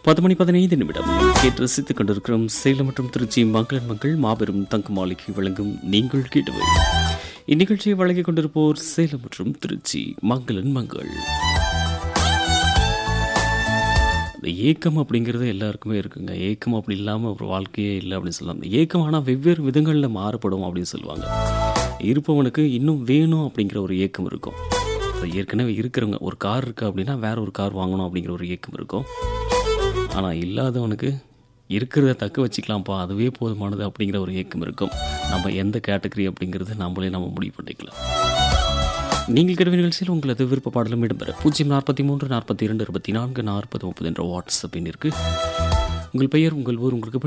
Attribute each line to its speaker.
Speaker 1: பத்து மணி பதினைந்து நிமிடம் கேட்டு ரசித்துக் கொண்டிருக்கிறோம் சேலம் மற்றும் திருச்சி மங்களன் மக்கள் மாபெரும் தங்க மாளிகை வழங்கும் நீங்கள் கேட்டவை இந்நிகழ்ச்சியை வழங்கிக் கொண்டிருப்போர் சேலம் மற்றும் திருச்சி மங்களன் மங்கள் இந்த ஏக்கம் அப்படிங்கிறது எல்லாருக்குமே இருக்குங்க ஏக்கம் அப்படி இல்லாமல் ஒரு வாழ்க்கையே இல்லை அப்படின்னு சொல்லலாம் இந்த ஏக்கம் ஆனால் வெவ்வேறு விதங்களில் மாறுபடும் அப்படின்னு சொல்லுவாங்க இருப்பவனுக்கு இன்னும் வேணும் அப்படிங்கிற ஒரு ஏக்கம் இருக்கும் இப்போ ஏற்கனவே இருக்கிறவங்க ஒரு கார் இருக்குது அப்படின்னா வேற ஒரு கார் வாங்கணும் அப்படிங்கிற ஒரு ஏக்கம் இருக்கும் ஆனால் இல்லாதவனுக்கு இருக்கிறத தக்க வச்சுக்கலாம்ப்பா அதுவே போதுமானது அப்படிங்கிற ஒரு ஏக்கம் இருக்கும் நம்ம எந்த கேட்டகரி அப்படிங்கிறது நம்மளே நம்ம முடிவு பண்ணிக்கலாம் நீங்கள் கிடைவு நிகழ்ச்சியில் உங்களது விருப்ப பாடலும் இடம்பெற பூஜ்ஜியம் நாற்பத்தி மூன்று நாற்பத்தி இரண்டு இருபத்தி நான்கு நாற்பது முப்பது என்ற வாட்ஸ்அப் எண்ணிற்கு உங்கள் பெயர் உங்கள் ஊர் உங்களுக்கு